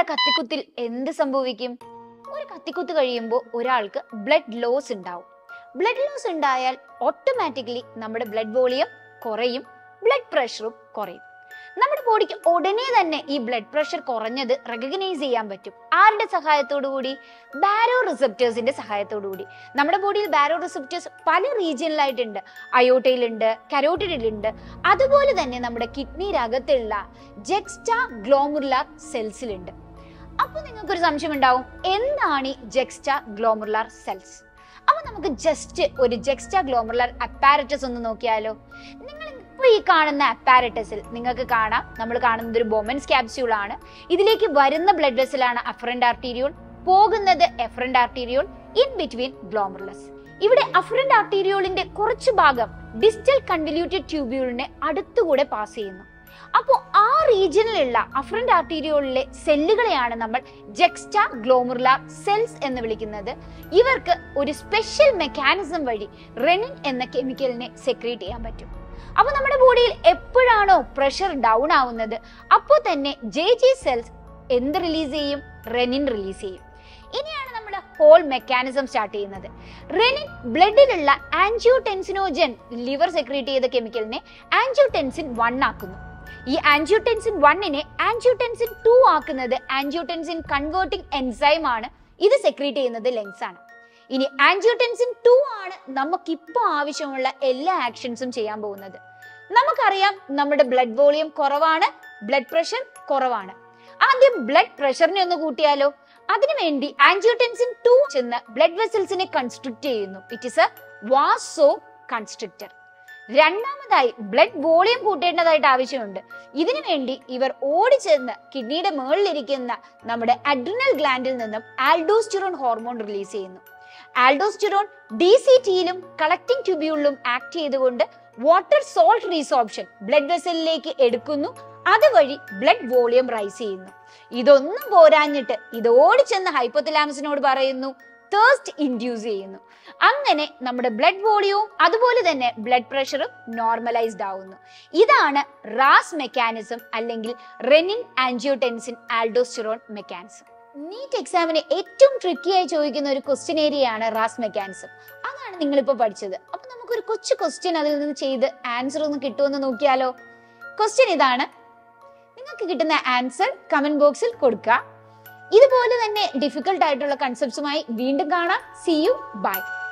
കത്തിക്കുത്തിൽ എന്ത് സംഭവിക്കും ഒരു കത്തിക്കുത്ത് കഴിയുമ്പോൾ ഒരാൾക്ക് ബ്ലഡ് ലോസ് ഉണ്ടാവും ബ്ലഡ് ലോസ് ഉണ്ടായാൽ ഓട്ടോമാറ്റിക്കലി നമ്മുടെ ബ്ലഡ് വോളിയം കുറയും ബ്ലഡ് പ്രഷറും കുറയും നമ്മുടെ ബോഡിക്ക് ഉടനെ തന്നെ ഈ ബ്ലഡ് പ്രഷർ കുറഞ്ഞത് റെക്കഗ്നൈസ് ചെയ്യാൻ പറ്റും ആരുടെ സഹായത്തോടു കൂടി ബാരോ റിസപ്റ്റേഴ്സിന്റെ സഹായത്തോടു കൂടി നമ്മുടെ ബോഡിയിൽ ബാരോ റിസപ്റ്റേഴ്സ് പല റീജിയനിലായിട്ടുണ്ട് അയോട്ടയിലുണ്ട് കരോട്ടിഡിലുണ്ട് അതുപോലെ തന്നെ നമ്മുടെ കിഡ്നിയിലകത്തുള്ള ജെക്സ്റ്റാ ഗ്ലോമുലാർ സെൽസിലുണ്ട് അപ്പൊ നിങ്ങൾക്കൊരു സംശയം ഉണ്ടാവും എന്താണ് ഈ ജെക്സ്റ്റാ ഗ്ലോമുലാർ സെൽസ് അപ്പൊ നമുക്ക് ജസ്റ്റ് ഒരു ജെക്സ്റ്റാ ഗ്ലോമുലാർ അപ്പാരറ്റസ് ഒന്ന് നോക്കിയാലോ നിങ്ങൾ ഇപ്പൊ ഈ കാണുന്ന അപ്പാരറ്റസിൽ നിങ്ങൾക്ക് കാണാം നമ്മൾ കാണുന്നത് ഒരു ബൊമൻസ് ക്യാപ്സ്യൂൾ ആണ് ഇതിലേക്ക് വരുന്ന ബ്ലഡ് വെസലാണ് അഫറന്റ് ആർട്ടീരിയോൾ പോകുന്നത് efferent arteriole in between glomerulus ഇവിടെ അഫറന്റ് ആർട്ടീരിയോളിന്റെ കുറച്ച് ഭാഗം ഡിസ്റ്റൽ കണ്ടില്യൂട്ടഡ് ട്യൂബ്യൂളിനെ അടുത്തുകൂടെ പാസ് ചെയ്യുന്നു അപ്പോൾ ആ റീജിയനിലുള്ള അഫറന്റ് ആർട്ടീരിയോളിലെ സെല്ലുകളെയാണ് നമ്മൾ ജെക്സ്റ്റാ ഗ്ലോമുലാർ സെൽസ് എന്ന് വിളിക്കുന്നത് ഇവർക്ക് ഒരു സ്പെഷ്യൽ മെക്കാനിസം വഴി റെനിൻ എന്ന കെമിക്കലിനെ സെക്രീറ്റ് ചെയ്യാൻ പറ്റും അപ്പൊ നമ്മുടെ ബോഡിയിൽ എപ്പോഴാണോ പ്രഷർ ഡൗൺ ആവുന്നത് അപ്പോൾ തന്നെ ജെ ജി സെൽസ് എന്ത് റിലീസ് ചെയ്യും റെനിൻ റിലീസ് ചെയ്യും ഇനിയാണ് നമ്മുടെ ഹോൾ മെക്കാനിസം സ്റ്റാർട്ട് ചെയ്യുന്നത് റെനിൻ ബ്ലഡിലുള്ള ആൻജിയോടെൻസിനോജൻ ലിവർ സെക്രീറ്റ് ചെയ്ത കെമിക്കലിനെ ആൻജിയോടെൻസിൻ വൺ ആക്കുന്നു ഈ ആൻജിയോടെൻസിൻ വണ്ണിനെ ആൻജിയോടെൻസിൻ ടു ആക്കുന്നത് ആൻജിയോടെൻസിൻ കൺവേർട്ടിംഗ് എൻസൈം ആണ് ഇത് സെക്രീറ്റ് ചെയ്യുന്നത് ലെൻസ് ആണ് ഇനി ആൻജിയോടെൻസിൻ ടു ആണ് നമുക്കിപ്പോൾ ആവശ്യമുള്ള എല്ലാ ആക്ഷൻസും ചെയ്യാൻ പോകുന്നത് നമുക്കറിയാം നമ്മുടെ ബ്ലഡ് വോളിയം കുറവാണ് ബ്ലഡ് പ്രഷർ കുറവാണ് ആദ്യം ബ്ലഡ് പ്രഷറിനെ ഒന്ന് കൂട്ടിയാലോ അതിനുവേണ്ടി ആൻജിയോടെൻസിൻ ടു ചെന്ന് ബ്ലഡ് വെസൽസിനെ കൺസ്ട്രിക്ട് ചെയ്യുന്നു it is a vasoconstrictor രണ്ടാമതായി ബ്ലഡ് വോളിയം കൂട്ടേണ്ടതായിട്ട് ആവശ്യമുണ്ട് ഇതിനു വേണ്ടി ഇവർ ഓടിച്ചെന്ന് കിഡ്നിയുടെ മുകളിലിരിക്കുന്ന നമ്മുടെ അഡ്രിനൽ ഗ്ലാൻഡിൽ നിന്നും ആൽഡോസ്റ്റിറോൺ ഹോർമോൺ റിലീസ് ചെയ്യുന്നു ആൽഡോസ്റ്റിറോൺ ഡി സി ടിയിലും കളക്ടിംഗ് ട്യൂബ്യൂളിലും ആക്ട് ചെയ്തുകൊണ്ട് വാട്ടർ സോൾട്ട് റീസോപ്ഷൻ ബ്ലഡ് വെസലിലേക്ക് എടുക്കുന്നു അതുവഴി ബ്ലഡ് വോളിയം റൈസ് ചെയ്യുന്നു ഇതൊന്നും പോരാഞ്ഞിട്ട് ഇത് ഓടിച്ചെന്ന് ഹൈപ്പോത്തലാമസിനോട് പറയുന്നു തേഴ്സ്റ്റ് ഇൻഡ്യൂസ് ചെയ്യുന്നു അങ്ങനെ നമ്മുടെ ബ്ലഡ് വോളിയവും അതുപോലെ തന്നെ ബ്ലഡ് പ്രഷറും നോർമലൈസ്ഡ് ആവുന്നു ഇതാണ് റാസ് മെക്കാനിസം അല്ലെങ്കിൽ renin angiotensin aldosterone mechanism NEET എക്സാമിന് ഏറ്റവും ട്രിക്കി ആയി ചോദിക്കുന്ന ഒരു ക്വസ്റ്റ്യൻ ഏരിയയാണ് റാസ് മെക്കാനിസം അതാണ് നിങ്ങളിപ്പോൾ പഠിച്ചത് അപ്പൊ നമുക്കൊരു കൊച്ചു ക്വസ്റ്റ്യൻ അതിൽ നിന്ന് ചെയ്ത് ആൻസർ ഒന്ന് കിട്ടുമെന്ന് നോക്കിയാലോ ക്വസ്റ്റ്യൻ ഇതാണ് നിങ്ങൾക്ക് കിട്ടുന്ന ആൻസർ കമന്റ് ബോക്സിൽ കൊടുക്കുക ഇതുപോലെ തന്നെ ഡിഫിക്കൽട്ട് ആയിട്ടുള്ള കൺസെപ്റ്റ്സുമായി വീണ്ടും കാണാം സി യു ബൈ